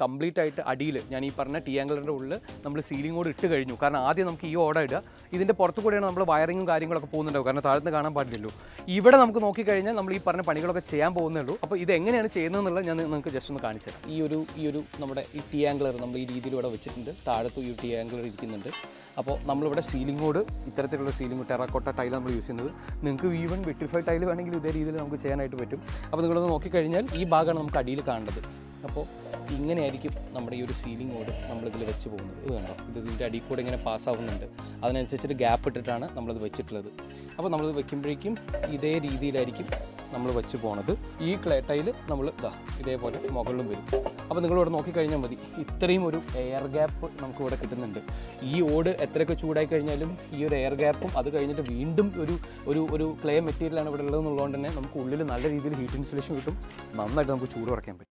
complete ആയിട്ട് അടിയിൽ ഞാൻ ഈ പറഞ്ഞ ടി ആംഗിളിൻ്റെ ഉള്ളിൽ നമ്മൾ സീലിംഗ് ഓട് ഇട്ട് കഴിഞ്ഞു കാരണം ആദ്യം നമുക്ക് ഈ ഓട ഇടുക ഇതിൻ്റെ പുറത്തു കൂടെയാണ് നമ്മൾ വയറിങ്ങും കാര്യങ്ങളൊക്കെ പോകുന്നുണ്ടാവും കാരണം താഴത്ത് കാണാൻ പാടില്ലല്ലോ ഇവിടെ നമുക്ക് നോക്കിക്കഴിഞ്ഞാൽ നമ്മൾ ഈ പറഞ്ഞ പണികളൊക്കെ ചെയ്യാൻ പോകുന്നേ ഉള്ളൂ അപ്പോൾ ഇത് എങ്ങനെയാണ് ചെയ്യുന്നതെന്നുള്ളത് ഞാൻ നിങ്ങൾക്ക് ജസ്റ്റ് ഒന്ന് കാണിച്ചു തരാം ഈ ഒരു ഈ ഒരു നമ്മുടെ ഈ ടി ആംഗിളർ നമ്മൾ ഈ രീതിയിൽ ഇവിടെ വെച്ചിട്ടുണ്ട് താഴത്തും ഈ ടി ആംഗിളർ ഇരിക്കുന്നുണ്ട് അപ്പോൾ നമ്മളിവിടെ സീലിംഗ് കോഡ് ഇത്തരത്തിലുള്ള സീലിംഗ് ടെറാക്കോട്ട ടൈൽ നമ്മൾ യൂസ് ചെയ്യുന്നത് നിങ്ങൾക്ക് ഈവൻ വിട്രിഫൈഡ് ടൈൽ വേണമെങ്കിൽ ഇതേ രീതിയിൽ നമുക്ക് ചെയ്യാനായിട്ട് പറ്റും അപ്പോൾ നിങ്ങളൊന്ന് നോക്കിക്കഴിഞ്ഞാൽ ഈ ഭാഗമാണ് നമുക്ക് അടിയിൽ കാണേണ്ടത് അപ്പോൾ ഇങ്ങനെയായിരിക്കും നമ്മുടെ ഈ ഒരു സീലിംഗ് കോഡ് നമ്മളിതിൽ വെച്ച് പോകുന്നത് ഇത് കണ്ടോ ഇത് ഇതിൻ്റെ അടിയിൽ കൂടെ ഇങ്ങനെ പാസ്സാവുന്നുണ്ട് അതിനനുസരിച്ചിട്ട് ഗ്യാപ്പ് ഇട്ടിട്ടാണ് നമ്മളത് വെച്ചിട്ടുള്ളത് അപ്പോൾ നമ്മളത് വെക്കുമ്പോഴേക്കും ഇതേ രീതിയിലായിരിക്കും നമ്മൾ വെച്ച് പോണത് ഈ ക്ലേ ടൈൽ നമ്മൾ ഇതാ ഇതേപോലെ മുകളിലും വരും അപ്പോൾ നിങ്ങൾ ഇവിടെ നോക്കിക്കഴിഞ്ഞാൽ മതി ഇത്രയും ഒരു എയർ ഗ്യാപ്പ് നമുക്ക് ഇവിടെ കിട്ടുന്നുണ്ട് ഈ ഓട് എത്രയൊക്കെ ചൂടായി കഴിഞ്ഞാലും ഈ ഒരു എയർ ഗ്യാപ്പും അത് കഴിഞ്ഞിട്ട് വീണ്ടും ഒരു ഒരു ഒരു ക്ലേ മെറ്റീരിയലാണ് ഇവിടെ ഉള്ളതെന്നുള്ളതുകൊണ്ട് തന്നെ നമുക്ക് ഉള്ളിൽ നല്ല രീതിയിൽ ഹീറ്റ് ഇൻസുലേഷൻ കിട്ടും നന്നായിട്ട് നമുക്ക് ചൂട് കുറയ്ക്കാൻ പറ്റും